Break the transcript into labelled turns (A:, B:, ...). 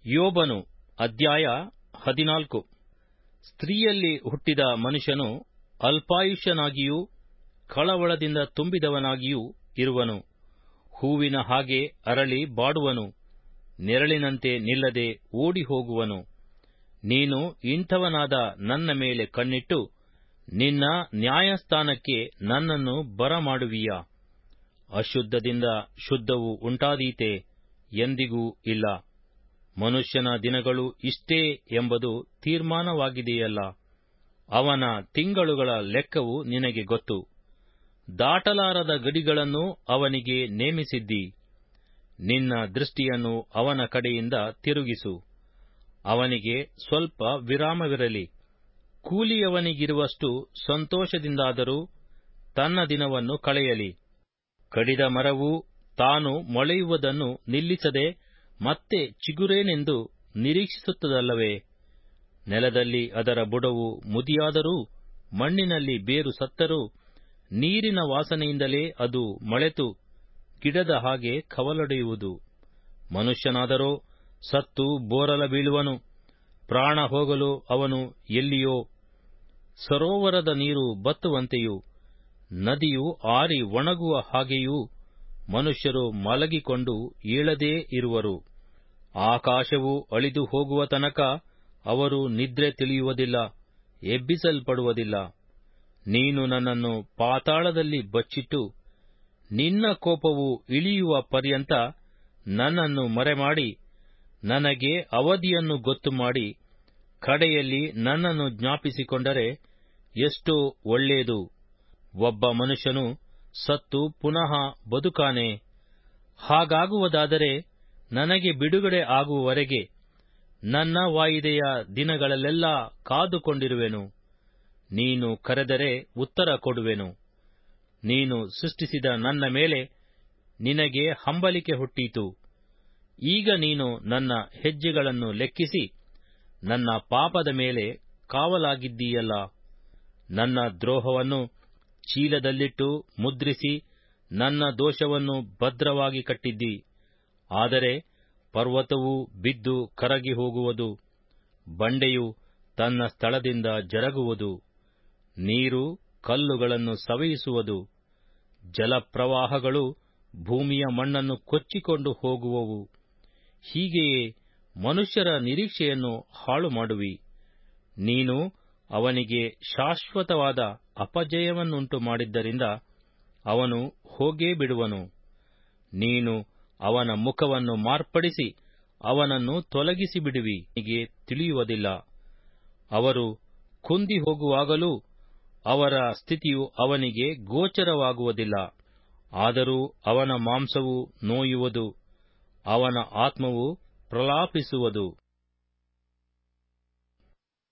A: ಯೋಬನು ಅಧ್ಯಾಯ ಹದಿನಾಲ್ಕು ಸ್ತ್ರೀಯಲ್ಲಿ ಹುಟ್ಟಿದ ಮನುಷ್ಯನು ಅಲ್ಪಾಯುಷ್ಯನಾಗಿಯೂ ಕಳವಳದಿಂದ ತುಂಬಿದವನಾಗಿಯೂ ಇರುವನು ಹೂವಿನ ಹಾಗೆ ಅರಳಿ ಬಾಡುವನು ನೆರಳಿನಂತೆ ನಿಲ್ಲದೆ ಓಡಿ ಹೋಗುವನು ನೀನು ಇಂಥವನಾದ ನನ್ನ ಮೇಲೆ ಕಣ್ಣಿಟ್ಟು ನಿನ್ನ ನ್ಯಾಯಸ್ಥಾನಕ್ಕೆ ನನ್ನನ್ನು ಬರಮಾಡುವಿಯಾ ಅಶುದ್ಧದಿಂದ ಶುದ್ಧವು ಉಂಟಾದೀತೆ ಎಂದಿಗೂ ಇಲ್ಲ ಮನುಷ್ಯನ ದಿನಗಳು ಇಷ್ಟೇ ಎಂಬುದು ತೀರ್ಮಾನವಾಗಿದೆಯಲ್ಲ ಅವನ ತಿಂಗಳುಗಳ ಲೆಕ್ಕವು ನಿನಗೆ ಗೊತ್ತು ದಾಟಲಾರದ ಗಡಿಗಳನ್ನು ಅವನಿಗೆ ನೇಮಿಸಿದ್ದಿ ನಿನ್ನ ದೃಷ್ಟಿಯನ್ನು ಅವನ ಕಡೆಯಿಂದ ತಿರುಗಿಸು ಅವನಿಗೆ ಸ್ವಲ್ಪ ವಿರಾಮವಿರಲಿ ಕೂಲಿಯವನಿಗಿರುವಷ್ಟು ಸಂತೋಷದಿಂದಾದರೂ ತನ್ನ ದಿನವನ್ನು ಕಳೆಯಲಿ ಕಡಿದ ಮರವು ತಾನು ಮೊಳೆಯುವುದನ್ನು ನಿಲ್ಲಿಸದೆ ಮತ್ತೆ ಚಿಗುರೇನೆಂದು ನಿರೀಕ್ಷಿಸುತ್ತದಲ್ಲವೇ ನೆಲದಲ್ಲಿ ಅದರ ಬುಡವು ಮುದಿಯಾದರೂ ಮಣ್ಣಿನಲ್ಲಿ ಬೇರು ಸತ್ತರೂ ನೀರಿನ ವಾಸನೆಯಿಂದಲೇ ಅದು ಮಳೆತು ಗಿಡದ ಹಾಗೆ ಕವಲೊಡೆಯುವುದು ಮನುಷ್ಯನಾದರೋ ಸತ್ತು ಬೋರಲ ಬೀಳುವನು ಪ್ರಾಣ ಹೋಗಲು ಅವನು ಎಲ್ಲಿಯೋ ಸರೋವರದ ನೀರು ಬತ್ತುವಂತೆಯೂ ನದಿಯು ಆರಿ ಒಣಗುವ ಹಾಗೆಯೂ ಮನುಷ್ಯರು ಮಲಗಿಕೊಂಡು ಏಳದೇ ಇರುವರು ಆಕಾಶವು ಅಳಿದು ಹೋಗುವ ತನಕ ಅವರು ನಿದ್ರೆ ತಿಳಿಯುವುದಿಲ್ಲ ಎಬ್ಬಿಸಲ್ಪಡುವುದಿಲ್ಲ ನೀನು ನನ್ನನ್ನು ಪಾತಾಳದಲ್ಲಿ ಬಚ್ಚಿಟ್ಟು ನಿನ್ನ ಕೋಪವು ಇಳಿಯುವ ಪರ್ಯಂತ ನನ್ನನ್ನು ಮರೆಮಾಡಿ ನನಗೆ ಅವಧಿಯನ್ನು ಗೊತ್ತು ಮಾಡಿ ಕಡೆಯಲ್ಲಿ ನನ್ನನ್ನು ಜ್ಞಾಪಿಸಿಕೊಂಡರೆ ಎಷ್ಟೋ ಒಳ್ಳೆಯದು ಒಬ್ಬ ಮನುಷ್ಯನು ಸತ್ತು ಪುನಃ ಬದುಕಾನೆ ಹಾಗಾಗುವುದಾದರೆ ನನಗೆ ಬಿಡುಗಡೆ ಆಗುವವರೆಗೆ ನನ್ನ ವಾಯಿದೆಯ ದಿನಗಳಲ್ಲೆಲ್ಲ ಕಾದುಕೊಂಡಿರುವೆನು ನೀನು ಕರೆದರೆ ಉತ್ತರ ಕೊಡುವೆನು ನೀನು ಸೃಷ್ಟಿಸಿದ ನನ್ನ ಮೇಲೆ ನಿನಗೆ ಹಂಬಲಿಕೆ ಹುಟ್ಟೀತು ಈಗ ನೀನು ನನ್ನ ಹೆಜ್ಜೆಗಳನ್ನು ಲೆಕ್ಕಿಸಿ ನನ್ನ ಪಾಪದ ಮೇಲೆ ಕಾವಲಾಗಿದ್ದೀಯಲ್ಲ ನನ್ನ ದ್ರೋಹವನ್ನು ಚೀಲದಲ್ಲಿಟ್ಟು ಮುದ್ರಿಸಿ ನನ್ನ ದೋಷವನ್ನು ಭದ್ರವಾಗಿ ಕಟ್ಟಿದ್ದಿ ಆದರೆ ಪರ್ವತವೂ ಬಿದ್ದು ಕರಗಿ ಹೋಗುವುದು ಬಂಡೆಯು ತನ್ನ ಸ್ಥಳದಿಂದ ಜರಗುವುದು ನೀರು ಕಲ್ಲುಗಳನ್ನು ಸವೆಯಿಸುವುದು ಜಲಪ್ರವಾಹಗಳು ಭೂಮಿಯ ಮಣ್ಣನ್ನು ಕೊಚ್ಚಿಕೊಂಡು ಹೋಗುವವು ಹೀಗೆಯೇ ಮನುಷ್ಯರ ನಿರೀಕ್ಷೆಯನ್ನು ಹಾಳು ಮಾಡುವಿ ನೀನು ಅವನಿಗೆ ಶಾಶ್ವತವಾದ ಅಪಜಯವನ್ನುಂಟು ಮಾಡಿದ್ದರಿಂದ ಅವನು ಹೋಗೇ ಬಿಡುವನು ನೀನು ಅವನ ಮುಖವನ್ನು ಮಾರ್ಪಡಿಸಿ ಅವನನ್ನು ತೊಲಗಿಸಿ ಬಿಡುವಿ ನಿಗೆ ತಿಳಿಯುವುದಿಲ್ಲ ಅವರು ಕುಂದಿ ಹೋಗುವಾಗಲೂ ಅವರ ಸ್ಥಿತಿಯು ಅವನಿಗೆ ಗೋಚರವಾಗುವುದಿಲ್ಲ ಆದರೂ ಅವನ ಮಾಂಸವು ನೋಯುವುದು ಅವನ ಆತ್ಮವು ಪ್ರಲಾಪಿಸುವುದು